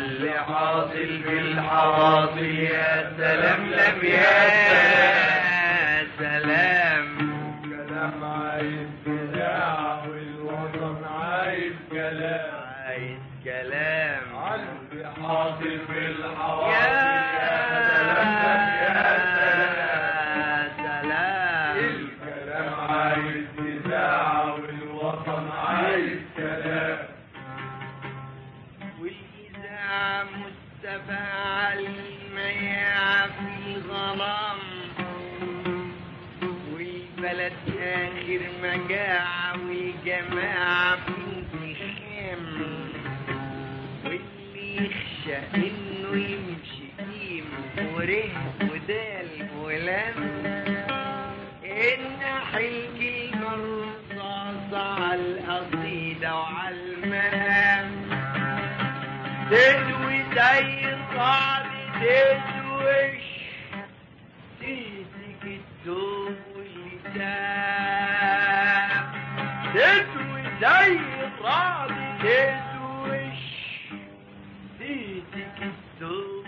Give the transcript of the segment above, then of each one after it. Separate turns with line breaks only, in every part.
عاللي حاصل بالحواصل يا سلام لم يا سلام
كلام عايز بتاع والوطن عايز كلام
عايز كلام
عاللي حاصل بالحواصل
يا
يا سلام
سلام
الكلام عايز بتاع والوطن عايز كلام
والإذاعة مستفى المياع في الغرام والبلد آخر مجاعة والجماعة في انتخام واللي يخشى إنه يمشي قيم وره ودال ولام إن حلك المرصاص على القصيدة وعلى المنام تدوي زي الصعب تدوش تهتك الدوم واللسان تدوي زي الصعب تدوش تهتك الدوم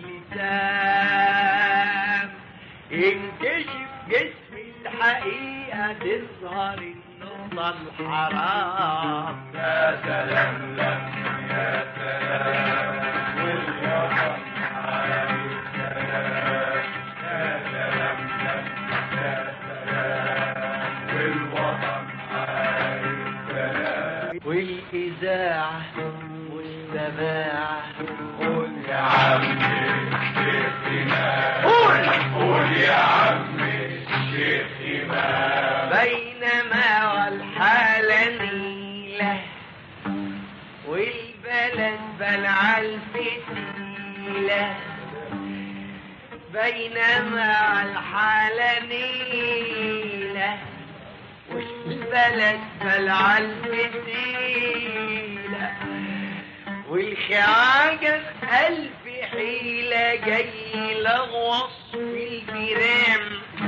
واللسان انكشف جسم الحقيقة تظهر النقطة الحرام
يا سلام لم يا سلام والوطن عايز كلام يا سلام لم يا سلام والوطن عايز كلام
والإذاعة والسماعة
قول يا عم الشيخ إمام قول قول يا عم الشيخ إمام
بينما والحالة نيلة والبلد بلع الفتيلة بينما الحالة نيلة والبلد بلع الفتيلة والخواجة ألف حيلة جاي لغوص في البرام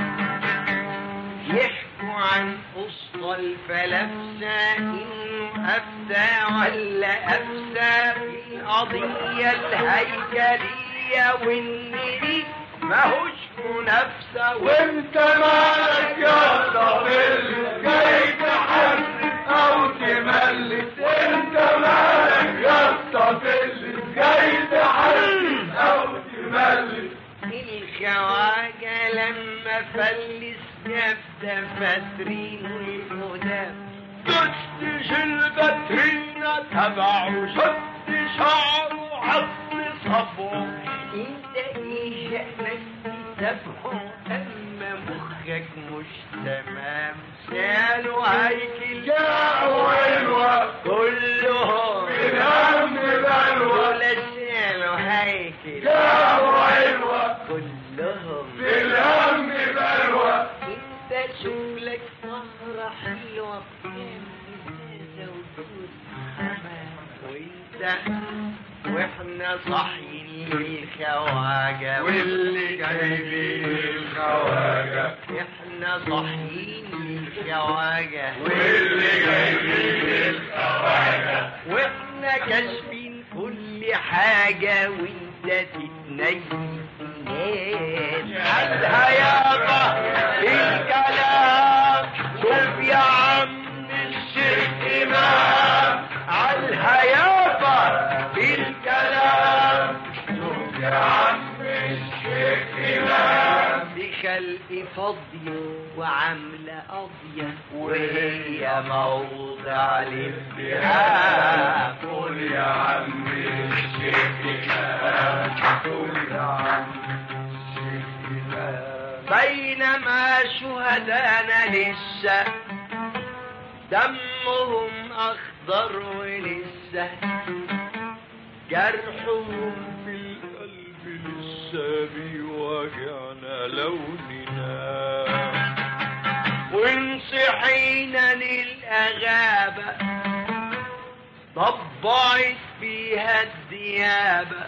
يحكوا عن قصة الفلافسة إنه أفتى ولا أفتى في القضية الهيكلية وإن دي ماهوش منافسة
وانت مالك يا طفل جاي تحل او تملس انت مالك يا طفل جاي تحل او تملس
الخواجة لما فلس جاب دفاترين الهدى دشتش الباترينة تبعه شد شعره عظم صبعه انت ايه شأنك تتابعه اما مخك مش تمام سالوا هيكل
جاءوا الوقت
كلهم
بالهم بلوى
دول سالوا هيكل
جاءوا الوقت
كلهم
بالهم بلوى
انت شوف لك سهرة حلوة بإزازة وجود حمام وانت واحنا صاحيين للخواجة
واللي جايبين الخواجة
احنا صاحيين للخواجة
واللي جايبين الخواجة
واحنا كاشفين كل حاجة وانت تتنجي الناس عدها يابا الكلام شوف يا عم الشيخ امام عالها يابا الكلام
شوف يا عم الشيخ إمام
دي خلق فاضية وعاملة قاضية وهي موضع الاتهام
قول يا عم الشيخ إمام قول يا عم الشيخ إمام
بينما شهدانا لسه دمهم اخضر ولسه جرحهم في القلب لسه بيوجعنا لوننا وانصحينا للأغابة طبعت فيها الديابة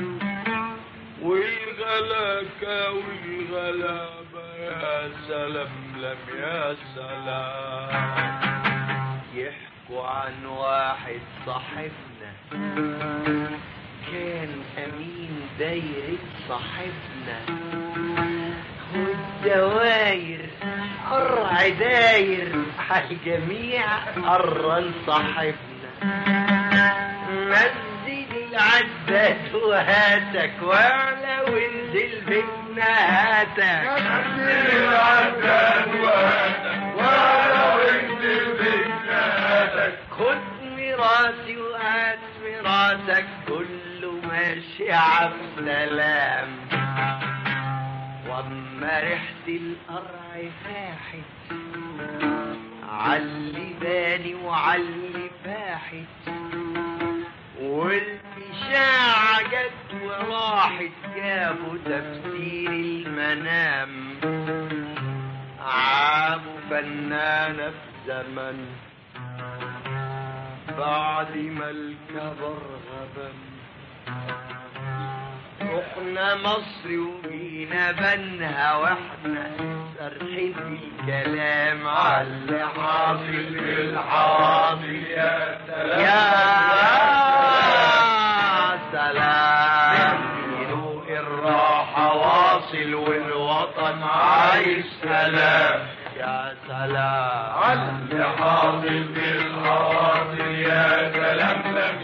والغلاكة والغلابة يا سلام لم يا سلام يحكوا عن واحد صاحبنا كان أمين دايرة صاحبنا خد دواير قرع داير عالجميع قرن صاحبنا نزل العداد وهاتك واعلى وانزل بينا هاتك
نزل العداد وهاتك ولو انزل بجناتك
خد ميراثي وهات ميراثك كله ماشي عالسلام واما ريحة القرع فاحت علي بالي وعلي فاحت والإشاعة جت وراحت جابوا تفسير المنام عابوا فنانة في زمن بعد ما الكبر غبن رحنا مصر وجينا بنها واحنا سرحين في الكلام على اللي حاصل في الحاصل
يا سلام
يا سلام يروق الراحة واصل والوطن عايش سلام يا سلام
علي حاضر بالحاضر يا سلام لم